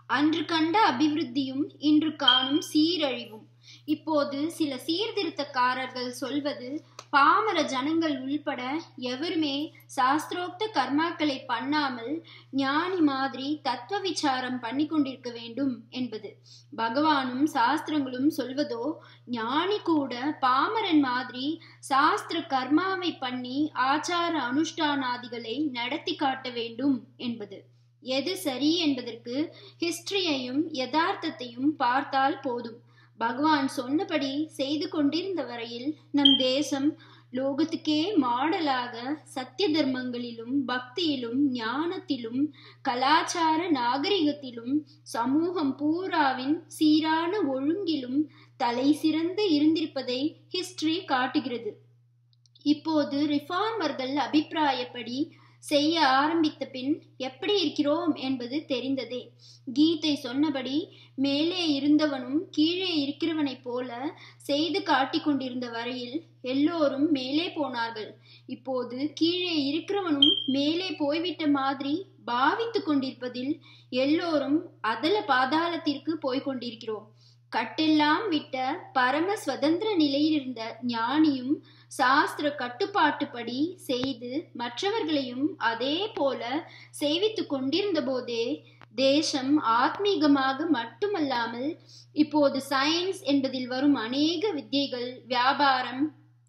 அன்று கண்ட அபிவிருத்தியும் இன்று காணும் சீரழிவும் இப்போது சில சீர்திருத்தக்காரர்கள் சொல்வது பாமர ஜனங்கள் உள்பட எவருமே சாஸ்திரோக்த கர்மாக்களை பண்ணாமல் ஞானி மாதிரி தத்துவ விசாரம் பண்ணி கொண்டிருக்க வேண்டும் என்பது பகவானும் சாஸ்திரங்களும் சொல்வதோ ஞானி கூட பாமரன் மாதிரி சாஸ்திர கர்மாவை பண்ணி ஆச்சார அனுஷ்டானாதிகளை நடத்தி காட்ட வேண்டும் என்பது எது சரி என்பதற்கு ஹிஸ்டரியையும் யதார்த்தத்தையும் பார்த்தால் போதும் பகவான் சொன்னபடி செய்து கொண்டிருந்த வரையில் நம் தேசம் லோகத்துக்கே மாடலாக சத்திய தர்மங்களிலும் பக்தியிலும் ஞானத்திலும் கலாச்சார நாகரிகத்திலும் சமூகம் பூராவின் சீரான ஒழுங்கிலும் தலை சிறந்து இருந்திருப்பதை ஹிஸ்டரி காட்டுகிறது இப்போது ரிஃபார்மர்கள் அபிப்பிராயப்படி செய்ய ஆரம்பித்த பின் எப்படி இருக்கிறோம் என்பது தெரிந்ததே கீதை சொன்னபடி மேலே இருந்தவனும் கீழே இருக்கிறவனைப் போல செய்து காட்டிக் கொண்டிருந்த வரையில் எல்லோரும் மேலே போனார்கள் இப்போது கீழே இருக்கிறவனும் மேலே போய்விட்ட மாதிரி பாவித்து கொண்டிருப்பதில் எல்லோரும் அதல பாதாளத்திற்கு போய்க் கொண்டிருக்கிறோம் கட்டெல்லாம் விட்ட பரம சுதந்திர நிலையிலிருந்த ஞானியும் சாஸ்திர கட்டுப்பாட்டுப்படி செய்து மற்றவர்களையும் அதே போல செய்வித்து கொண்டிருந்த போதே தேசம் ஆத்மீகமாக மட்டுமல்லாமல் இப்போது சயின்ஸ் என்பதில் வரும் அநேக வித்தியைகள் வியாபாரம்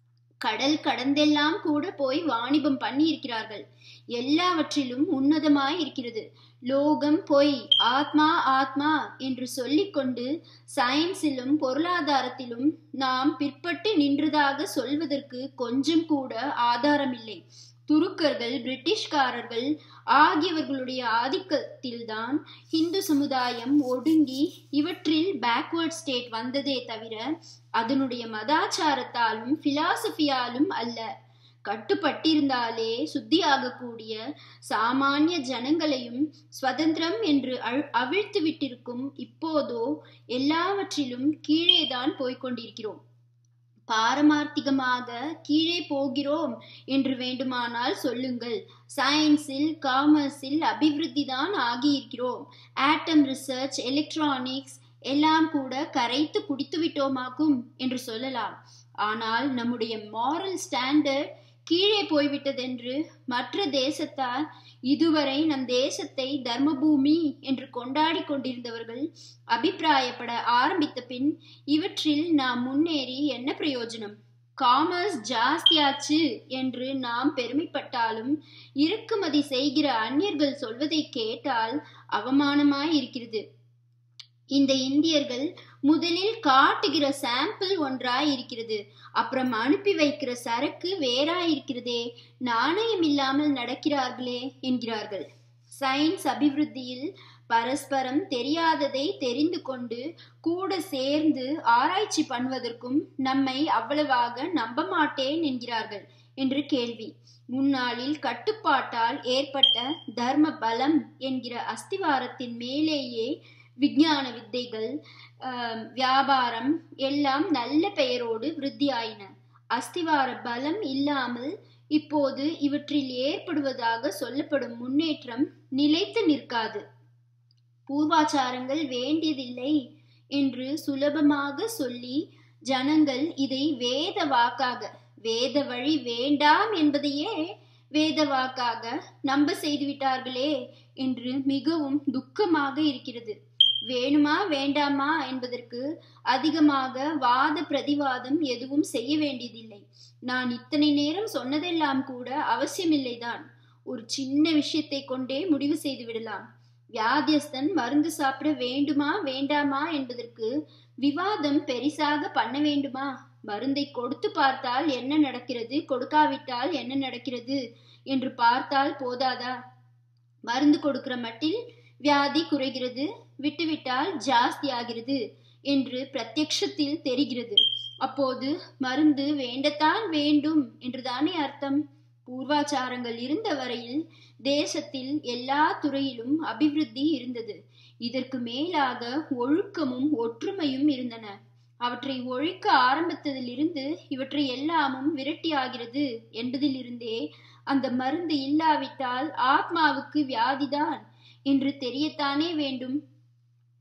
கடல் கடந்தெல்லாம் கூட போய் வாணிபம் பண்ணி இருக்கிறார்கள் எல்லாவற்றிலும் உன்னதமாய் இருக்கிறது லோகம் பொய் ஆத்மா ஆத்மா என்று சொல்லிக்கொண்டு சயின்ஸிலும் பொருளாதாரத்திலும் நாம் பிற்பட்டு நின்றதாக சொல்வதற்கு கொஞ்சம் கூட ஆதாரமில்லை துருக்கர்கள் பிரிட்டிஷ்காரர்கள் ஆகியவர்களுடைய ஆதிக்கத்தில்தான் இந்து சமுதாயம் ஒடுங்கி இவற்றில் பேக்வர்ட் ஸ்டேட் வந்ததே தவிர அதனுடைய மதாச்சாரத்தாலும் பிலாசபியாலும் அல்ல கட்டுப்பட்டிருந்தாலே சுத்தியாகக்கூடிய சாமானிய ஜனங்களையும் சுதந்திரம் என்று அவிழ்த்து விட்டிருக்கும் இப்போதோ எல்லாவற்றிலும் கீழேதான் போய்கொண்டிருக்கிறோம் பாரமார்த்திகமாக கீழே போகிறோம் என்று வேண்டுமானால் சொல்லுங்கள் சயின்ஸில் காமர்ஸில் அபிவிருத்தி தான் ஆகியிருக்கிறோம் ஆட்டம் ரிசர்ச் எலக்ட்ரானிக்ஸ் எல்லாம் கூட கரைத்து குடித்து விட்டோமாக்கும் என்று சொல்லலாம் ஆனால் நம்முடைய மாரல் ஸ்டாண்டர்ட் கீழே போய்விட்டதென்று மற்ற தேசத்தார் இதுவரை நம் தேசத்தை தர்மபூமி என்று கொண்டாடி கொண்டிருந்தவர்கள் அபிப்பிராயப்பட ஆரம்பித்த பின் இவற்றில் நாம் முன்னேறி என்ன பிரயோஜனம் காமர்ஸ் ஜாஸ்தியாச்சு என்று நாம் பெருமைப்பட்டாலும் இறக்குமதி செய்கிற அந்நியர்கள் சொல்வதை கேட்டால் அவமானமாய் இருக்கிறது இந்த இந்தியர்கள் முதலில் காட்டுகிற சாம்பிள் ஒன்றாய் இருக்கிறது அப்புறம் அனுப்பி வைக்கிற சரக்கு வேறாய் இருக்கிறதே நாணயம் இல்லாமல் நடக்கிறார்களே என்கிறார்கள் சயின்ஸ் அபிவிருத்தியில் பரஸ்பரம் தெரியாததை தெரிந்து கொண்டு கூட சேர்ந்து ஆராய்ச்சி பண்ணுவதற்கும் நம்மை அவ்வளவாக நம்ப மாட்டேன் என்கிறார்கள் என்று கேள்வி முன்னாளில் கட்டுப்பாட்டால் ஏற்பட்ட தர்ம பலம் என்கிற அஸ்திவாரத்தின் மேலேயே விஞ்ஞான வித்தைகள் வியாபாரம் எல்லாம் நல்ல பெயரோடு விருத்தியாயின அஸ்திவார பலம் இல்லாமல் இப்போது இவற்றில் ஏற்படுவதாக சொல்லப்படும் முன்னேற்றம் நிலைத்து நிற்காது பூர்வாச்சாரங்கள் வேண்டியதில்லை என்று சுலபமாக சொல்லி ஜனங்கள் இதை வேத வாக்காக வேத வழி வேண்டாம் என்பதையே வேத வாக்காக நம்ப செய்துவிட்டார்களே என்று மிகவும் துக்கமாக இருக்கிறது வேணுமா வேண்டாமா என்பதற்கு அதிகமாக வாத பிரதிவாதம் எதுவும் செய்ய வேண்டியதில்லை நான் இத்தனை நேரம் சொன்னதெல்லாம் கூட அவசியமில்லைதான் ஒரு சின்ன விஷயத்தை கொண்டே முடிவு செய்து விடலாம் வியாதியஸ்தன் மருந்து சாப்பிட வேண்டுமா வேண்டாமா என்பதற்கு விவாதம் பெரிசாக பண்ண வேண்டுமா மருந்தை கொடுத்து பார்த்தால் என்ன நடக்கிறது கொடுக்காவிட்டால் என்ன நடக்கிறது என்று பார்த்தால் போதாதா மருந்து கொடுக்கிற மட்டில் வியாதி குறைகிறது விட்டுவிட்டால் ஜாஸ்தி ஆகிறது என்று பிரத்யக்ஷத்தில் தெரிகிறது அப்போது மருந்து வேண்டத்தான் வேண்டும் என்றுதானே அர்த்தம் பூர்வாச்சாரங்கள் இருந்த வரையில் தேசத்தில் எல்லா துறையிலும் அபிவிருத்தி இருந்தது இதற்கு மேலாக ஒழுக்கமும் ஒற்றுமையும் இருந்தன அவற்றை ஒழிக்க ஆரம்பித்ததிலிருந்து இவற்றை எல்லாமும் விரட்டியாகிறது என்பதிலிருந்தே அந்த மருந்து இல்லாவிட்டால் ஆத்மாவுக்கு வியாதிதான் என்று தெரியத்தானே வேண்டும்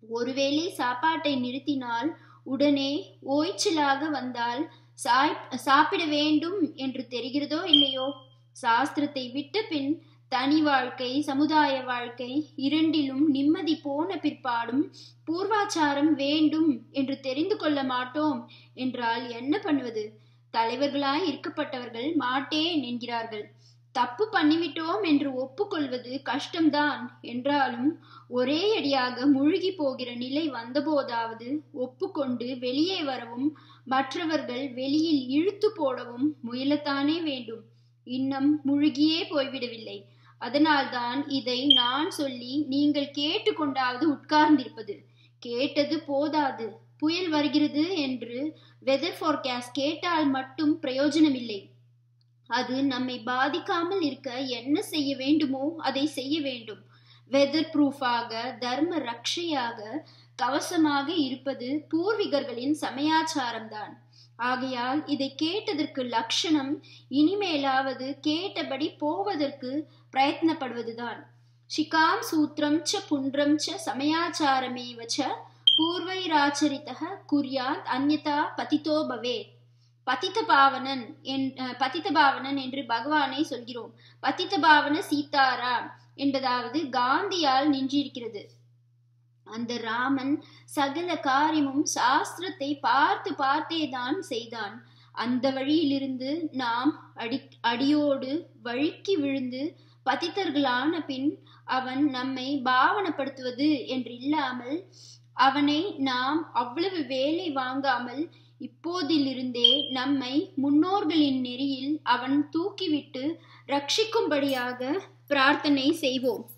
ஒருவேளை சாப்பாட்டை நிறுத்தினால் உடனே ஓய்ச்சலாக வந்தால் சாய் சாப்பிட வேண்டும் என்று தெரிகிறதோ இல்லையோ சாஸ்திரத்தை விட்ட பின் தனி வாழ்க்கை சமுதாய வாழ்க்கை இரண்டிலும் நிம்மதி போன பிற்பாடும் பூர்வாச்சாரம் வேண்டும் என்று தெரிந்து கொள்ள மாட்டோம் என்றால் என்ன பண்ணுவது தலைவர்களாய் இருக்கப்பட்டவர்கள் மாட்டேன் என்கிறார்கள் தப்பு பண்ணிவிட்டோம் என்று ஒப்புக்கொள்வது கஷ்டம்தான் என்றாலும் ஒரே அடியாக முழுகி போகிற நிலை வந்தபோதாவது ஒப்புக்கொண்டு வெளியே வரவும் மற்றவர்கள் வெளியில் இழுத்து போடவும் முயலத்தானே வேண்டும் இன்னும் முழுகியே போய்விடவில்லை அதனால்தான் இதை நான் சொல்லி நீங்கள் கேட்டுக்கொண்டாவது உட்கார்ந்திருப்பது கேட்டது போதாது புயல் வருகிறது என்று வெதர் ஃபோர்காஸ்ட் கேட்டால் மட்டும் பிரயோஜனமில்லை அது நம்மை பாதிக்காமல் இருக்க என்ன செய்ய வேண்டுமோ அதை செய்ய வேண்டும் வெதர் ப்ரூஃபாக தர்ம ரக்ஷையாக கவசமாக இருப்பது பூர்விகர்களின் சமயாச்சாரம்தான் ஆகையால் இதை கேட்டதற்கு லட்சணம் இனிமேலாவது கேட்டபடி போவதற்கு பிரயத்னப்படுவதுதான் ஷிகாம் சூத்திரம் ச புன்றம் ச சமயாச்சாரமேவ ச பூர்வைராச்சரித்தக குர்யாத் அந்யதா பதித்தோ பவேத் பதித்த பாவனன் என் பதித்த பாவனன் என்று பகவானை சொல்கிறோம் பதித்த பாவன சீதாராம் என்பதாவது காந்தியால் நின்றிருக்கிறது அந்த ராமன் சகல காரியமும் சாஸ்திரத்தை பார்த்து பார்த்தே தான் செய்தான் அந்த வழியிலிருந்து நாம் அடி அடியோடு வழுக்கி விழுந்து பதித்தர்களான பின் அவன் நம்மை பாவனப்படுத்துவது என்று இல்லாமல் அவனை நாம் அவ்வளவு வேலை வாங்காமல் இப்போதிலிருந்தே நம்மை முன்னோர்களின் நெறியில் அவன் தூக்கிவிட்டு ரட்சிக்கும்படியாக பிரார்த்தனை செய்வோம்